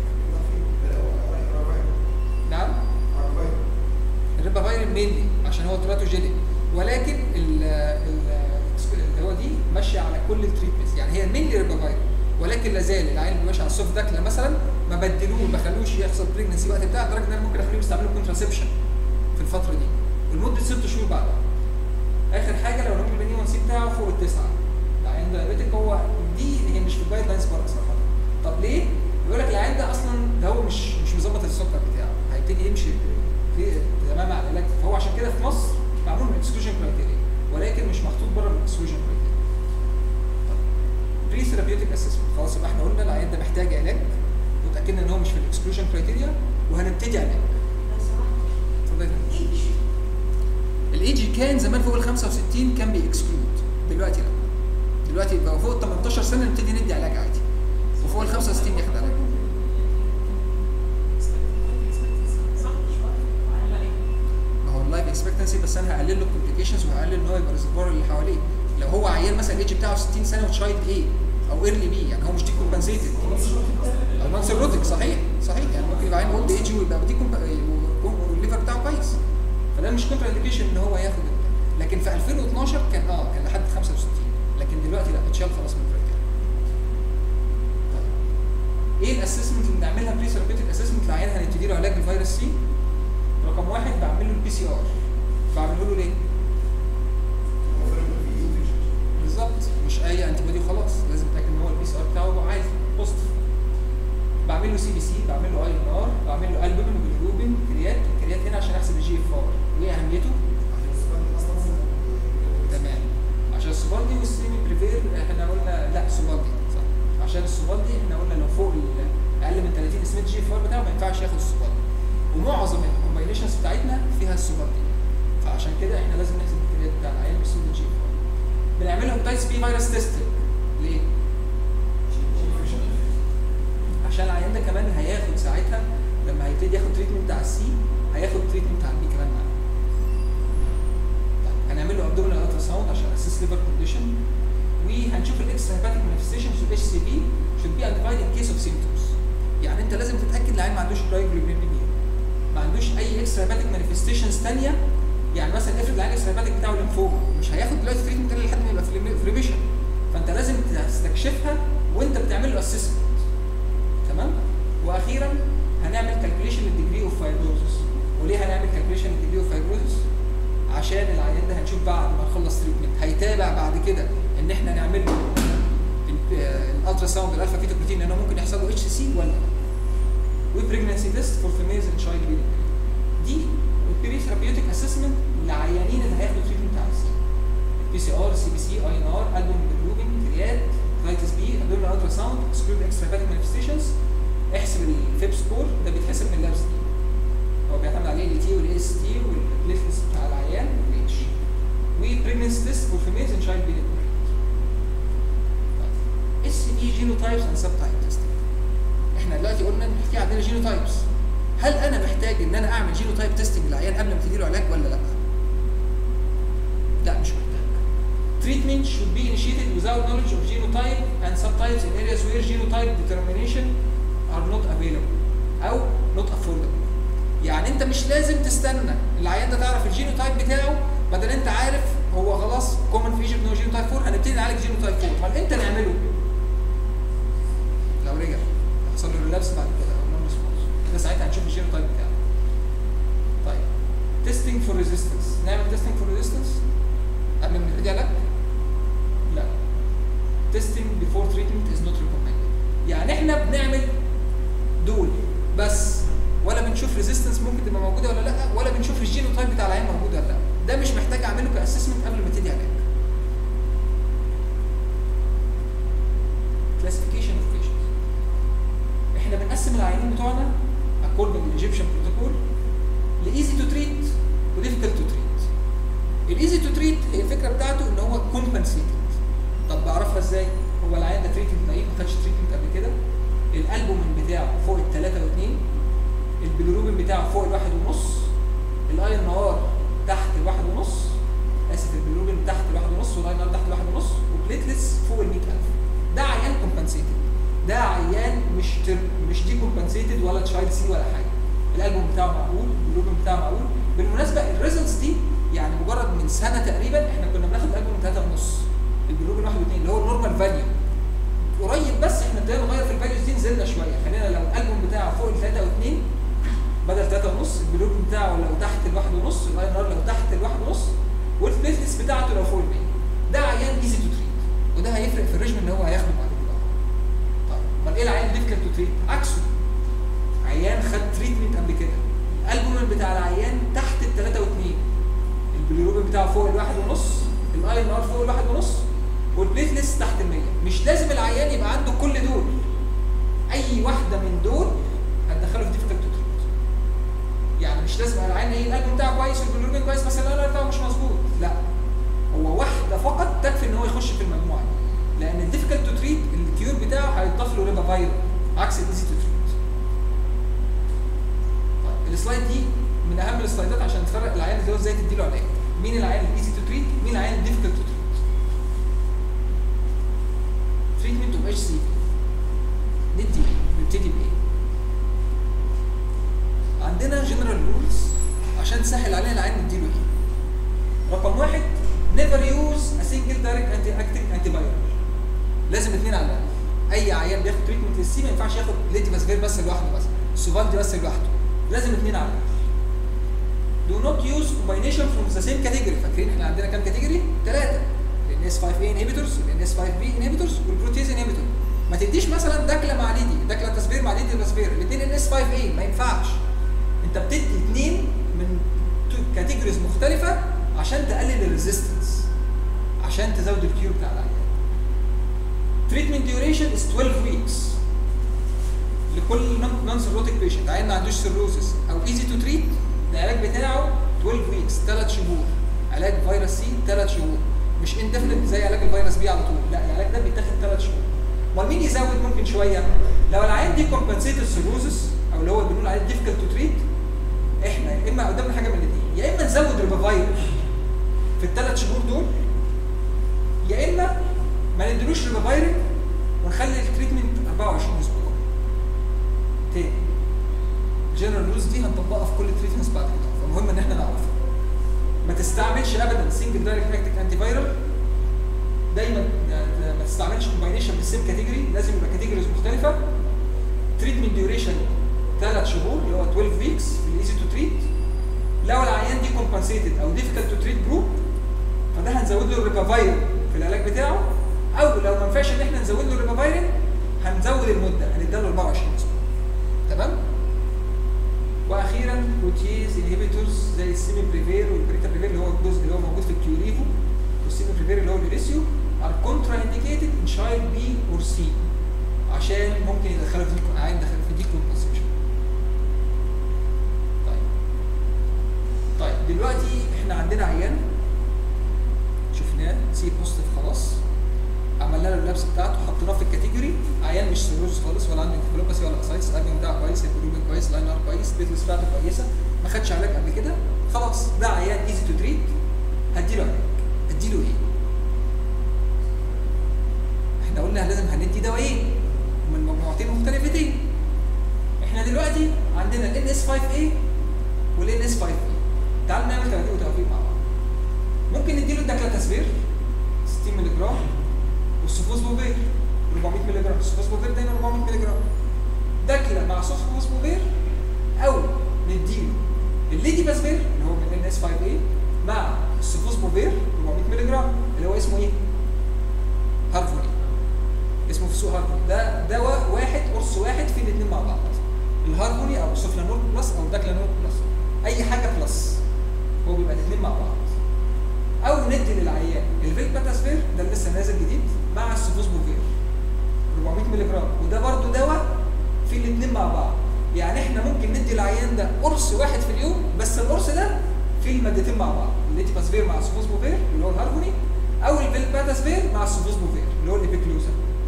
Speaker 1: نعم الريبا فايرال مينلي عشان هو تراتوجينيك ولكن ال ال اللي هو دي ماشيه على كل التريتمنتس يعني هي مينلي ريبا فايرال ولكن لا زال العيل اللي ماشي على السوفت داكلا مثلا ما بدلوه ما خلوش يحصل بريجنسي وقت بتاع لدرجه ان انا ممكن اخليهم يستعملوا كونتراسبشن في الفتره دي ولمده ست شهور بعدها اخر حاجه لو الهيموجلوبين اي 1 سي بتاعه فوق التسعه العيان دايابيتك هو دي هي مش في الجايد لاينز بره صراحه طب ليه؟ بيقول لك العيان ده اصلا ده هو مش مش مظبط السكر بتاعه هيبتدي يمشي في تمام على العلاج فهو عشان كده في مصر معمول من اكسكلوجن كرايتيريا ولكن مش محطوط بره من الاكسكلوجن كرايتيريا بري ثيرابيوتيك اسسمنت خلاص يبقى احنا قلنا العيان ده محتاج علاج وتاكدنا ان هو مش في الاكسكلوجن كرايتيريا وهنبتدي علاج
Speaker 2: لو سمحت
Speaker 1: اتفضل يا فندم.
Speaker 2: ايدج
Speaker 1: الايدج كان زمان فوق ال 65 كان بيكسكلود دلوقتي لا دلوقتي بقى فوق ال 18 سنه نبتدي ندي علاج عادي وفوق ال 65 ياخد علاج ما هو اللايف اكسبكتنسي بس انا هقلل له الكومبليكيشنز وهقلل ان هو يبقى الريزرفوار اللي حواليه لو هو عيان مثلا الايدج بتاعه 60 سنه وتشايلد ايه او ايرلي بي يعني هو مش دي كومبنسيتد او نون سيروتيك صحيح صحيح يعني ممكن يبقى عين اولد ايج ويبقى دي والليفر بتاعه كويس فده مش كونترا انديكيشن ان هو ياخد ال- لكن في 2012 كان اه كان لحد 65 لكن دلوقتي لا اتشال خلاص من الكرايتيريا طيب. ايه الاسسمنت اللي بنعملها بري ثيرابيوتيك اسسمنت لعيان هنبتدي له علاج الفيروس سي رقم واحد بعمل له البي سي ار بعمله له ليه؟ بالظبط مش اي انتي بودي وخلاص لازم اتاكد ان هو البي سي ار بتاعه عادي بوزيتيف بعمل له سي بي سي بعمل له اي ان ار بعمل له البومين وبيلروبين كريات الكريات هنا عشان احسب الجي اف ار وايه اهميته؟ تمام عشان السوبالدي والسيمي بريفير احنا قلنا لا سوبالدي صح عشان السوبالدي احنا قلنا لو فوق ال- اقل من 30 اسمه جي اف ار بتاعه ما ينفعش ياخد السوبالدي ومعظم الكومباينيشنز بتاعتنا فيها السوبالدي فعشان كده احنا لازم نحسب الكريات بتاع العيان بالسود الجي اف ار بنعملها هيباتايتس بي فيروس تيستنج ليه؟ عشان العيان ده كمان هياخد ساعتها لما هيبتدي ياخد تريتمنت على السي هياخد تريتمنت على البي كمان معاه. طيب هنعمل له ابدومينال الترا ساوند عشان اسيس ليفر كونديشن وهنشوف الاكسترا هيباتيك مانيفستيشنز والاتش سي في should be identified in case of symptoms. يعني انت لازم تتاكد العيان ما عندوش رايجلوبينيميا ما عندوش اي اكسترا هيباتيك مانيفستيشنز ثانيه يعني مثلا افرض العيان الاكسترا هيباتيك بتاعه ليمفوما مش هياخد دلوقتي تريتمنت لحد ما يبقى في ريميشن فانت لازم تستكشفها وانت بتعمل له اسسمنت تمام واخيرا هنعمل كالكوليشن للديجري اوف فايبروزس وليه هنعمل كالكوليشن للديجري اوف فايبروزس عشان العيان ده هنشوف بعد ما نخلص تريتمنت هيتابع بعد كده ان احنا نعمل له الالترا ساوند الالفا فيتو بروتين لانه ممكن يحصل له اتش سي ولا لا وبريجنسي تيست فور فيميلز اند تشايلد بيرنج دي البري ثيرابيوتيك اسسمنت لعيانين اللي هياخدوا تريتمنت على السي بي سي ار سي بي سي اي ان ار البوم بالروبين كريات فيتس بي ابدومينال الترا ساوند اكسكلود اكسترا هيباتيك مانيفستيشنز احسب الفيب سكور ده بيتحسب من اللابس دي هو بيعتمد عليه ال تي والاي اس تي والبليتلس بتاع العيان والاتش وبريجنسي تيست فور فيميلز اند تشايلد بيرنج اس بي جينوتايبس اند سب تايب تيستنج احنا دلوقتي قلنا ان في عندنا جينوتايبس هل انا محتاج ان انا اعمل جينوتايب تيستنج للعيان قبل ما ابتدي له علاج ولا لا؟ لا مش محتاج. Treatment should be initiated without knowledge of genotype and subtypes in areas where genotype determination are not available او not affordable. يعني انت مش لازم تستنى العيان ده تعرف الجينوتايب بتاعه بدل انت عارف هو خلاص كومن في ايجيبت ان هو جينوتايب 4 هنبتدي نعالج جينوتايب 4 امال امتى نعمله؟ لو رجع يحصل له ريلابس بعد كده او نون ريسبونس كده ساعتها هنشوف الجينوتايب بتاعه. طيب تيستنج فور ريزيستنس نعمل تيستنج فور ريزيستنس قبل ما نبتدي علاج؟ لا تيستنج بيفور تريتمنت از نوت ريكومندد يعني احنا بنعمل دول بس ولا ولا بنشوف ريزيستنس ممكن تبقى موجوده ولا لا ولا بنشوف الجينوتايب بتاع العين موجود ولا لا ده مش محتاج اعمله كاسسمنت قبل ما ابتدي علاج كلاسيفيكيشن اوف بيشنتس احنا بنقسم العيانين بتوعنا according للايجيبشن بروتوكول لايزي تو تريت وديفيكالت تو تريت الايزي تو تريت هي الفكره بتاعته ان هو كومبنسيتد طب بعرفها ازاي؟ هو العيان ده تريتمنت نايم ما خدش تريتمنت قبل كده الالبومين بتاعه فوق الثلاثة واثنين البيلروبين بتاعه فوق الواحد ونص الاي ان ار تحت الواحد ونص اسف البيلروبين تحت الواحد ونص والاي ان ار تحت الواحد ونص وبليتلتس فوق ال 100000 ده عيان كومبنسيتد ده عيان مش تر... مش دي كومبنسيتد ولا تشايلد سي ولا حاجه الالبوم بتاعه معقول البيلروبين بتاعه معقول بالمناسبه الريزلتس دي يعني مجرد من سنه تقريبا احنا كنا بناخد الالبوم 3 ونص البيلروبين 1 و2 اللي هو النورمال فاليو قريب بس احنا ابتدينا نغير في الفاليوز دي نزلنا شويه خلينا لو الالبوم بتاعه فوق ال 3 و2 بدل 3 ونص البلوجن بتاعه لو تحت الواحد ونص الاي ان ار لو تحت الواحد ونص والبليتلس بتاعته لو فوق ال 100 ده عيان ايزي تو تريت وده هيفرق في الريجن اللي هو هياخده بعد كده طيب امال ايه العيان ديفيكالت تو تريت عكسه عيان خد تريتمنت قبل كده الالبومين بتاع العيان تحت ال 3 و2 البلوروبين بتاعه فوق الواحد ونص الاي ان ار فوق الواحد ونص والبليتلس تحت ال 100 مش لازم العيان يبقى عنده كل دول اي واحده من دول هتدخله في ديفيكالت تو تريت يعني مش لازم العيان ايه القلب بتاعه كويس والبلوروبين كويس بس القلب بتاعه مش مظبوط لا هو واحده فقط تكفي ان هو يخش في المجموعه دي لان الديفيكالت تو تريت الكيور بتاعه هيضاف له ريبا فايرال عكس الايزي تو تريت طيب السلايد دي من اهم السلايدات عشان تفرق العيان اللي هو ازاي تديله علاج مين العيان الايزي تو تريت مين العيان الديفيكالت تو تريت تريتمنت اوف اتش سي ندي ايه؟ نبتدي بايه؟ عندنا جنرال رولز عشان تسهل علينا العين نديله ايه؟ رقم واحد نيفر يوز ا سنجل دايركت انتي اكتنج انتي بايرال لازم اثنين على الاقل اي عيان بياخد تريتمنت للسي ما ينفعش ياخد ليدي باسفير بس لوحده بس السوفالدي بس لوحده لازم اثنين على الاقل do not use combination from the same category فاكرين احنا عندنا كام كاتيجوري؟ ثلاثه ال اس 5 a inhibitors وال اس 5 b inhibitors والبروتيز inhibitor ما تديش مثلا داكلا مع ليدي داكلا تسبير مع ليدي تسبير الاثنين ال اس 5 a ما ينفعش انت بتدي اثنين من كاتيجوريز مختلفه عشان تقلل الريزيستنس عشان تزود الكيور بتاع العيان treatment duration is 12 weeks لكل نون سيروتيك بيشنت عيان ما عندوش سيروزس او ايزي تو تريت العلاج بتاعه 12 ويكس 3 شهور علاج فيروس سي 3 شهور مش اندفنت زي علاج الفيروس بي على طول لا العلاج ده بيتاخد 3 شهور امال مين يزود ممكن شويه لو العيان دي كومبنسيتد سيروزس او اللي هو بنقول عليه ديفيكالت تو تريت احنا يا اما قدامنا حاجه من الاثنين يا اما نزود ريبافاير في الثلاث شهور دول يا اما ما نديلوش ريبافاير ونخلي التريتمنت 24 اسبوع تاني الجنرال رولز دي هنطبقها في كل التريتمنتس بعد كده فمهم ان احنا نعرفها ما تستعملش ابدا سنجل دايركت اكتيك انتي فايرال دايما ما تستعملش كومباينيشن بالسيم كاتيجوري لازم يبقى كاتيجوريز مختلفه تريتمنت ديوريشن ثلاث شهور اللي هو 12 ويكس في الايزي تو تريت لو العيان دي كومبنسيتد او ديفيكالت تو تريت جروب فده هنزود له الريبافايرن في العلاج بتاعه او لو ما ينفعش ان احنا نزود له الريبافايرن هنزود المده هنديله 24 اسبوع تمام واخيرا بروتيز انهبيتورز زي السيمي بريفير والبريتا بريفير اللي هو الجزء اللي هو موجود في الكيوريفو والسيمي بريفير اللي هو اليوريسيو ار كونترا انديكيتد ان شايلد بي اور سي عشان ممكن يدخلوا في ديك عين دخل في ديك كومبنسيشن طيب طيب دلوقتي احنا عندنا عيان شفناه سي بوزيتيف خلاص عملنا له اللابس بتاعته حطيناه في الكاتيجوري عيان مش سيروز خالص ولا عنده انكفالوباسي ولا اسايتس الالبوم بتاعه كويس البلوبين كويس اللاين ار كويس البيتلس بتاعته كويسه ما خدش علاج قبل كده خلاص ده عيان ايزي تو تريت هديله علاج هديله ايه؟ احنا قلنا لازم هندي دوايين من مجموعتين مختلفتين احنا دلوقتي عندنا ال اس 5 a والان اس 5 b تعالوا نعمل توازيق وتوفيق مع بعض ممكن نديله الداكلاتاسبير 60 مللي جرام والسوفوسبوفير 400 مللي جرام السوفوسبوفير دايما 400 مللي جرام داكلا مع سوفوسبوفير او نديله الليدي باسبير اللي هو من ان اس 5 a مع السوفوسبوفير 400 مللي جرام اللي هو اسمه ايه؟ هارفوني اسمه في سوق هارفوني ده دواء واحد قرص واحد في الاثنين مع بعض الهارموني او سوفلانور بلس او داكلانور بلس اي حاجه بلس هو بيبقى الاثنين مع بعض او ندي للعيان الفيلباتاسفير ده اللي لسه نازل جديد مع السوفوسبوفير 400 مللي جرام وده برضو دواء في الاثنين مع بعض يعني احنا ممكن ندي العيان ده قرص واحد في اليوم بس القرص ده فيه المادتين مع بعض الليتيباسفير مع السوفوسبوفير اللي هو الهارموني او الفيلباتاسفير مع السوفوسبوفير اللي هو الابيكلوزا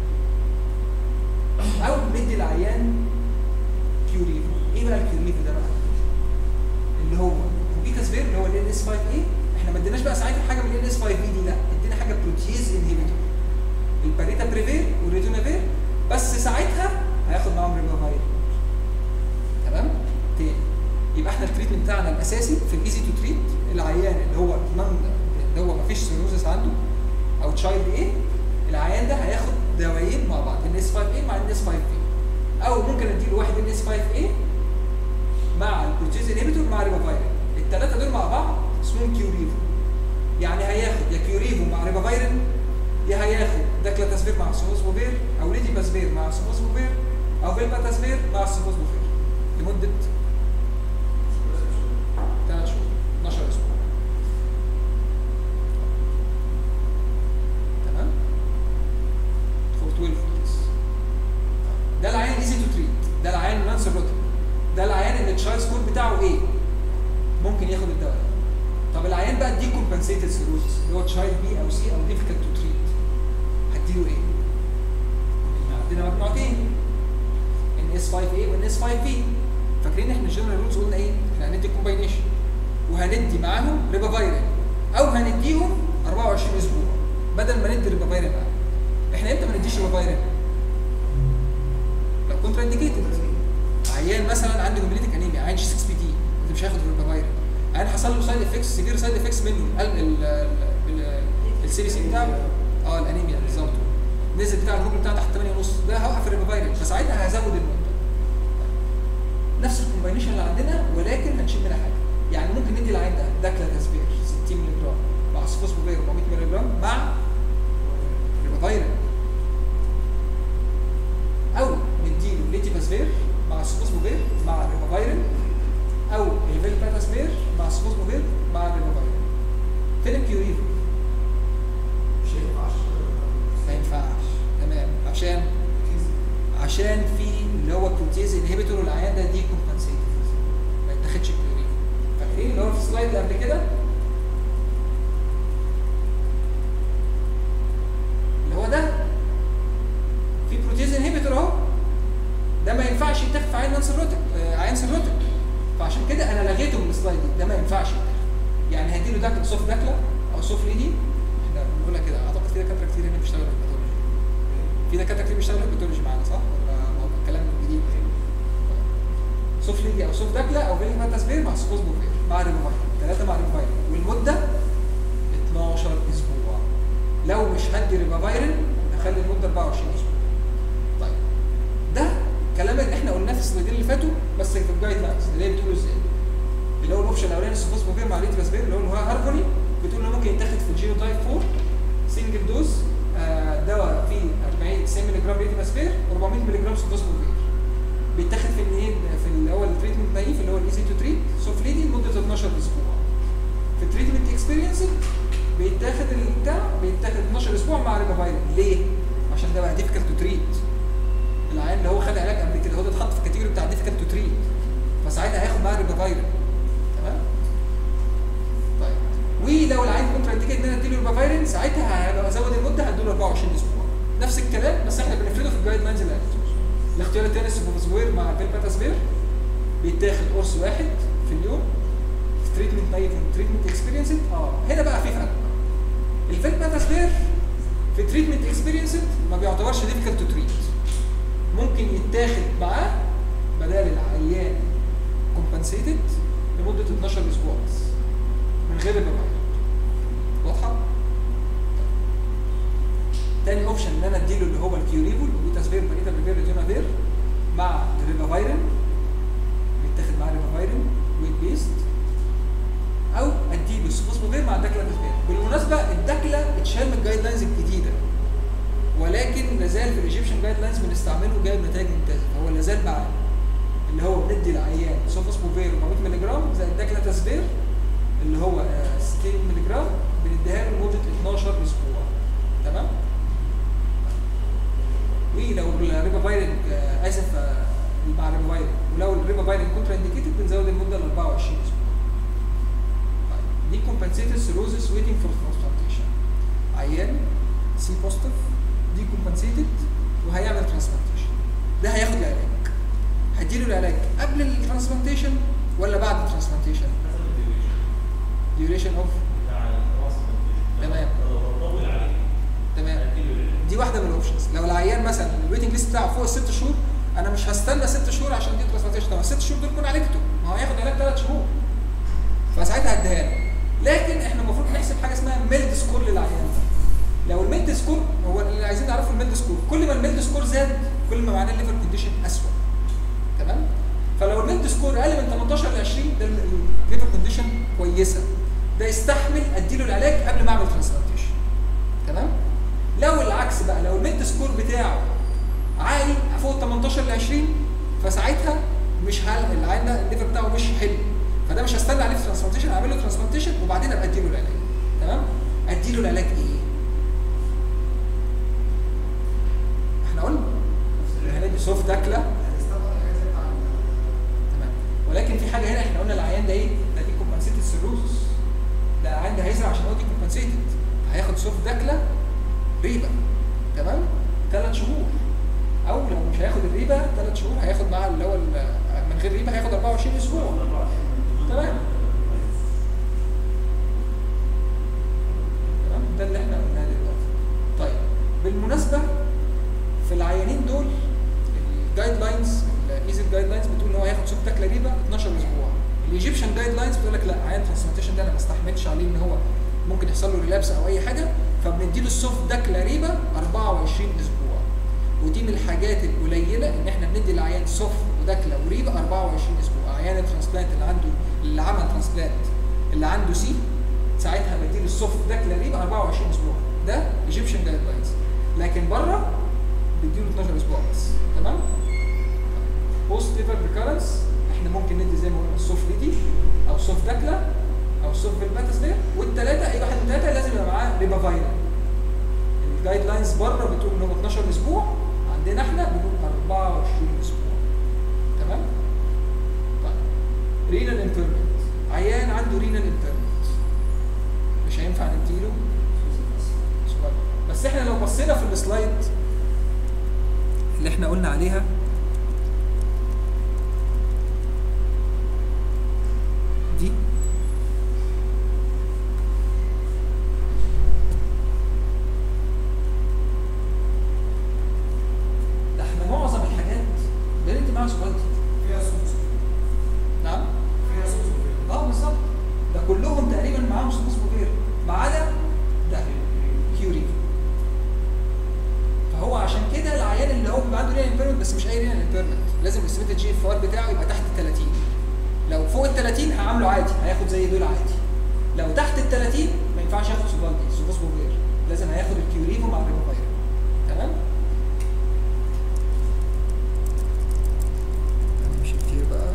Speaker 1: او ندي العيان كيوريفو ايه بقى الكيوريفو ده بقى اللي هو البيكاسفير اللي هو ال اس 5 اي احنا ما اديناش بقى ساعتها حاجه من ال اس 5 بي دي لا ادينا حاجه بروتيز انهبيتور الباريتا بريفير والريتونافير بس ساعتها هياخد معاهم ريبافاير تمام تاني يبقى احنا التريتمنت بتاعنا الاساسي في الايزي تو تريت العيان اللي هو نون اللي هو ما فيش سيروزس عنده او تشايلد ايه العيان ده هياخد دوايين مع بعض ال اس 5 اي مع ال اس 5 بي او ممكن اديله واحد ال اس 5 اي مع البروتيز انهبيتور مع ريبافاير الثلاثه دول مع بعض اسمهم كيوريفو يعني هياخد يا كيوريفو مع ريبافايرن يا هياخد داكلاتاسفير مع سوفوسبوفير او ليتيباسفير مع سوفوسبوفير او فيلباتاسفير مع سوفوسبوفير لمده ثلاث شهور 12 اسبوع تمام فور 12 ويكس ده العيان ايزي تو تريت ده العيان نانسر روتين ده العيان اللي التشايلد سكور بتاعه ايه ممكن ياخد الدواء ده. طب العيان بقى دي كومبنسيتد سيروسيس اللي هو تشايلد بي او سي او ديفيكالت تو تريت هديله ايه؟ احنا عندنا مجموعتين ان اس 5 a وان اس 5 b فاكرين احنا الجنرال رولز قلنا ايه؟ احنا هندي كومباينيشن وهندي معاهم ريبافايرين او هنديهم 24 اسبوع بدل ما ندي ريبافايرين معاهم احنا امتى ما نديش ريبافايرين؟ لو كونترا انديكيتد عيان مثلا عنده هيموليتيك انيميا عيان 6 بي دي انت مش هياخد ريبافايرين عيان حصل له سايد افكتس سيفير سايد افكتس منه السي بي سي بتاعه اه الانيميا بالظبط نزل بتاع الهرمون بتاعه تحت 8 ونص ده هوقف الريبافايرين فساعتها هزود المده نفس الكومباينيشن اللي عندنا ولكن هنشيل منها حاجه يعني ممكن ندي العين ده داكلاتاسفير 60 مللي جرام مع سفوسفوفير 400 مللي جرام مع ريبافايرين او نديله ليتيفاسفير مع سفوسفوفير مع ريبافايرين او الفيلباتاسفير مع سفوسفوفير مع ريبافايرين فين الكيوريفو؟ ما ينفعش تمام عشان عشان في اللي هو البروتيز انهبيتور العيان ده دي كومبنسيتد ما يتاخدش الكلورين فاكرين اللي هو في السلايد اللي قبل كده اللي هو ده في بروتيز انهبيتور اهو ده ما ينفعش يتاخد في عيان نان سيروتيك آه، عيان سيروتيك فعشان كده انا لغيته من السلايد دي ده ما ينفعش يتاخد يعني هديله داكلا سوف داكلا او سوف ليدي احنا بنقولها كده اعتقد في دكاتره كتير هنا بيشتغلوا هيباتولوجي في دكاتره كتير بيشتغلوا هيباتولوجي معانا صح ولا هو الكلام جديد سوف ليدي او سوف داكلا او فيلي ماتاسفير مع سوفوسبوفير مع ريبوفاير ثلاثه مع ريبوفاير والمده 12 اسبوع لو مش هدي ريبوفايرن نخلي المده 24 اسبوع طيب ده كلام اللي احنا قلناه في السلايدين اللي فاتوا بس في الجايد لاينز اللي هي بتقوله ازاي اللي هو الاوبشن الاولاني السوفوسبوفير مع ليتيفاسفير اللي هو اللي هو هارموني بتقول انه ممكن يتاخد في الجينو تايب 4 سنجل دوز آه، دواء فيه 40 90 مللي جرام ليتيفاسفير و400 مللي جرام سوفوسبوفير بيتاخد في الايه في اللي هو التريتمنت نايف اللي هو الايزي تو تريت سوفليدي لمده 12 اسبوع في التريتمنت اكسبيرينس بيتاخد البتاع بيتاخد 12 اسبوع مع ريبافايرين ليه؟ عشان ده بقى ديفيكالت تو تريت العيان اللي هو خد علاج قبل كده هو ده اتحط في الكاتيجوري بتاع ديفيكالت تو تريت فساعتها هياخد معاه ريبافايرين تمام؟ طيب ولو العيان كونترا انديكيت ان انا اديله ريبافايرين ساعتها هبقى ازود المده هديله 24 اسبوع نفس الكلام بس احنا بنفرده في الجايد لاينز اللي قالته الاختيار الثاني السوفوسفوير مع الفيلباتاسفير بيتاخد قرص واحد في اليوم في تريتمنت نايف وتريتمنت اكسبيرينسد اه هنا بقى في فرق الفيلباتاسفير في تريتمنت اكسبيرينسد ما بيعتبرش ديفيكالت تو تريت ممكن يتاخد معاه بدل العيان كومبنسيتد لمده 12 اسبوع بس من غير الريبافاير واضحه؟ تاني اوبشن ان انا اديله اللي هو الكيوريفو البوتاسفير بانيتا بريفير ريجونافير مع الريبافايرين بيتاخد معاه ريبافايرين ويت بيست او اديله السوفوسبوفير مع الداكلاتاسفير بالمناسبه الداكلا اتشال من الجايد لاينز الجديده ولكن لازال في الايجيبشن جايد لاينز بنستعمله وجايب نتائج ممتازه فهو لازال معانا اللي هو بندي العيان سوفوسبوفير 400 مللي جرام زائد داكلاتاسفير اللي هو آه، 60 مللي جرام بنديها له لمده 12 اسبوع تمام ولو الريبافايرين آه، اسف آه، مع الريبافايرين ولو الريبافايرين كونترا انديكيتد بنزود المده ل 24 اسبوع طيب دي كومبنسيتد سيروزس ويتنج فور ترانسبلانتيشن عيان سي بوزيتيف دي كومبنسيتد وهيعمل ترانسبلانتيشن ده هياخد العلاج هديله العلاج قبل الترانسبلانتيشن ولا بعد الترانسبلانتيشن ديوريشن اوف تمام تمام دي واحده من الاوبشنز لو العيان مثلا الويتنج ليست بتاعه فوق الست شهور انا مش هستنى ست شهور عشان دي ترانسبلانتيشن طب الست شهور دول كون عالجته ما هو هياخد علاج ثلاث شهور فساعتها هديها له لكن احنا المفروض نحسب حاجه اسمها ميلد سكور للعيان ده لو الميلد سكور هو اللي عايزين نعرفه الميلد سكور كل ما الميلد سكور زاد كل ما معناه الليفر كونديشن اسوء تمام فلو الميلد سكور اقل من 18 ل 20 ده الليفر كونديشن كويسه ده يستحمل اديله العلاج قبل ما اعمل ترانسبلانتيشن تمام لو العكس بقى لو الميلد سكور بتاعه عالي فوق 18 ل 20 فساعتها مش هل العيان ده الليفر بتاعه مش حلو فده مش هستنى عليه ترانسبلانتيشن اعمل له ترانسبلانتيشن وبعدين ابقى اديله العلاج تمام اديله العلاج ايه احنا قلنا هندي سوفت تاكله تمام ولكن في حاجه هنا احنا قلنا العيان ده ايه ده دي كومبنسيتد سيروزس ده العيان ده هيزرع عشان هو دي كومبنسيتد هياخد سوفت داكله ريبه تمام ثلاث شهور او لو مش هياخد الريبه ثلاث شهور هياخد معاه اللي هو ال- من غير ريبه هياخد 24 اسبوع تمام تمام ده اللي احنا قلناه دلوقتي طيب بالمناسبه في العيانين دول الجايد لاينز الايزي جايد لاينز بتقول ان هو هياخد سوق تاكله ريبه 12 اسبوع الايجيبشن جايد لاينز بتقول لك لا عيان ترانسبلانتيشن ده انا ما استحملش عليه ان هو ممكن يحصل له ريلابس او اي حاجه فبنديله السوفت داكله ريبه 24 اسبوع ودي من الحاجات القليله ان احنا بندي العيان سوفت وداكله وريبه 24 اسبوع عيان الترانسبلانت اللي عنده اللي عمل ترانسبلانت اللي عنده سي ساعتها بديله السوفت داكله ريبه 24 اسبوع ده ايجيبشن جايد لاينز لكن بره بيديله 12 اسبوع بس تمام بوست ليفر ريكارنس احنا ممكن ندي زي ما قلنا السوف ريدي او سوف داكلا او سوف فيلباتاسفير والثلاثه اي واحد من الثلاثه لازم يبقى معاه ريبا فايرال الجايد لاينز بره بتقول ان هو 12 اسبوع عندنا احنا بنقول 24 اسبوع تمام طيب رينال امبيرمنت عيان عنده رينال امبيرمنت مش هينفع نديله سؤال بس احنا لو بصينا في السلايد اللي احنا قلنا عليها دي ده احنا معظم الحاجات بندي معاها سؤال
Speaker 3: فيها صوص
Speaker 1: نعم
Speaker 3: فيها صوص
Speaker 1: اه بالظبط ده كلهم تقريبا معاهم سموث بوفير ما عدا ده كيوري فهو عشان كده العيان اللي هو بيبقى عنده رينال امبيرمنت بس مش اي رينال امبيرمنت لازم الاستيميتد جي اف ار بتاعه يبقى تحت ال 30 لو فوق ال 30 هعامله عادي هياخد زي دول عادي لو تحت ال 30 ما ينفعش ياخد سوبالدي سوبوس بوفير لازم هياخد الكيوريفو مع الريبوفير تمام مش كتير بقى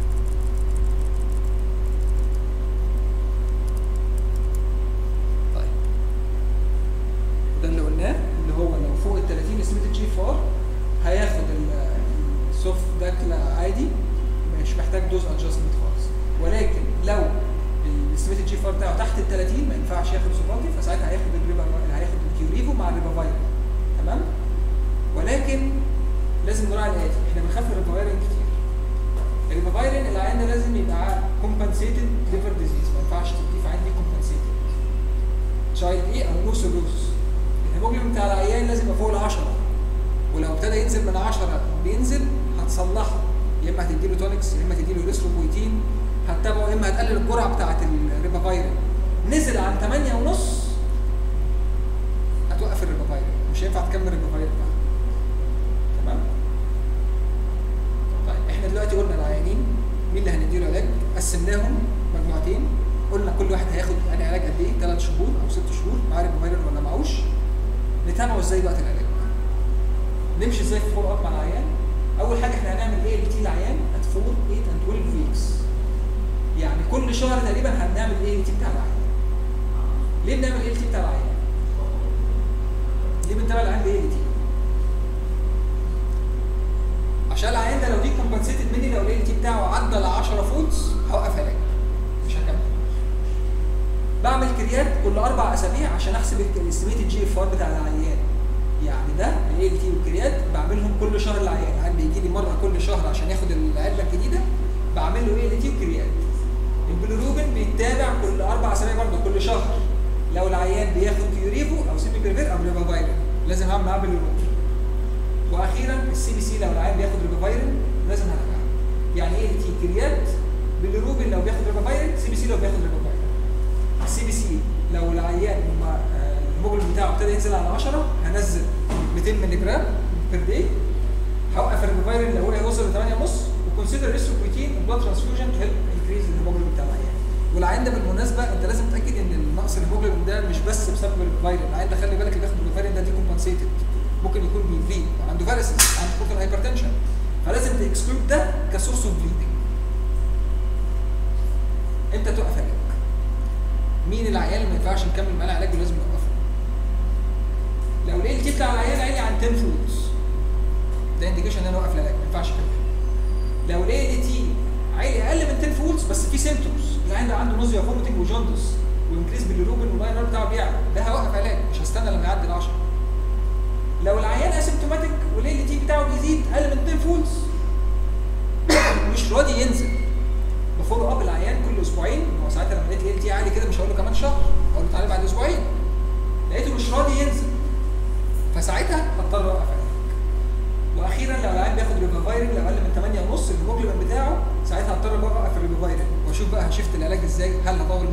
Speaker 1: طيب ده اللي قلناه اللي هو لو فوق ال 30 اسمه جي 4 هياخد ال- السوفت داكلا عادي مش محتاج دوز ادجستمنت خالص ولكن لو السميث جي 4 بتاعه تحت ال 30 ما ينفعش ياخد سوفالدي فساعتها هياخد الريبا هياخد الكيوريفو مع الريبافايرين تمام ولكن لازم نراعي الاتي احنا بنخاف من الريبافايرين كتير الريبافايرين العيان ده لازم يبقى كومبنسيتد ليفر ديزيز ما ينفعش تديه في عندي كومبنسيتد تشايلد ايه او نو سيروز الهيموجلوبين بتاع العيان لازم يبقى فوق ال 10 ولو ابتدى ينزل من 10 بينزل هتصلحه يا اما هتديله تونكس يا اما هتديله ريستروبويتين هتتابعه يا اما هتقلل الجرعه بتاعه الريبافايرين نزل عن 8 ونص هتوقف الريبافايرين مش هينفع تكمل الريبافايرين بقى تمام طيب احنا دلوقتي قلنا العيانين مين اللي هنديله علاج قسمناهم مجموعتين قلنا كل واحد هياخد انهي علاج قد ايه 3 شهور او 6 شهور معاه ريبافايرين ولا معوش نتابعه ازاي وقت العلاج نمشي ازاي في فولو اب مع العيان اول حاجه احنا هنعمل ايه لتي العيان ات شهر تقريبا هنعمل ايه تي بتاع العيان ليه بنعمل ايه تي بتاع العيان ليه بنتابع العيان بايه تي عشان العيان ده لو دي كومبنسيتد مني لو الاي تي بتاعه عدى ل 10 فولتس هوقف علاج مش هكمل بعمل كريات كل اربع اسابيع عشان احسب الاستيميتد جي اف ار بتاع العيان يعني ده الاي تي والكريات بعملهم كل شهر العيان العيان بيجي لي مره كل شهر عشان ياخد العلبه الجديده بعمل له اي تي وكريات البلوروبين بيتابع كل اربع اسابيع برضه كل شهر لو العيان بياخد كيوريفو او سيبي بريفير او ريفافايرين لازم اعمل معاه بلوروبين واخيرا السي بي سي لو العيان بياخد ريفافايرين لازم هرجعه يعني ايه تي كريات بالروبين لو بياخد ريفافايرين سي بي سي لو بياخد ريفافايرين السي بي سي لو العيان ما- آه، الهيموجلوبين بتاعه ابتدى ينزل على 10 هنزل 200 مللي جرام بير داي هوقف الريفافايرين لو هيوصل ل 8 ونص وكونسيدر ريستروبروتين بلاد ترانسفيوجن تو هيلب انكريز الهيموجلوبين بتاع العيان والعيان ده بالمناسبه انت لازم تتاكد ان النقص الهيموجلوبين ده مش بس بسبب الريفافايرين العيان ده خلي بالك اللي بياخد الريفافايرين ده دي كومبنسيتد ممكن يكون بيبليد عنده فيروسز عنده بورتال هايبرتنشن فلازم تكسكلود ده كسورس اوف بليدنج امتى توقف علاج؟ مين العيان اللي ما ينفعش نكمل معاه العلاج ولازم نوقفه؟ لو ال تي بتاع العيان عالي عن 10 فلوتس ده انديكيشن ان انا اوقف العلاج ما ينفعش اكمل لو ال تي عالي اقل من 10 فولتس بس في سيمتومز العيان ده عنده نوزيا فوميتنج وجوندس وانكريز بالروبين واللاين بتاعه بيعلى ده هوقف علاج مش هستنى لما يعدي ال 10 لو العيان اسيمتوماتيك والال تي بتاعه بيزيد اقل من 10 فولتس مش راضي ينزل بفولو اب العيان كل اسبوعين هو ساعتها لما لقيت ال تي عالي كده مش هقول له كمان شهر هقول له تعالى بعد اسبوعين لقيته مش راضي ينزل فساعتها هضطر اوقف علاج واخيرا لو العيان بياخد ريفافايرين لو اقل من 8 ونص الهيموجلوبين بتاعه ساعتها هضطر بقى اوقف الريفافايرين واشوف بقى هشفت العلاج ازاي هل هطول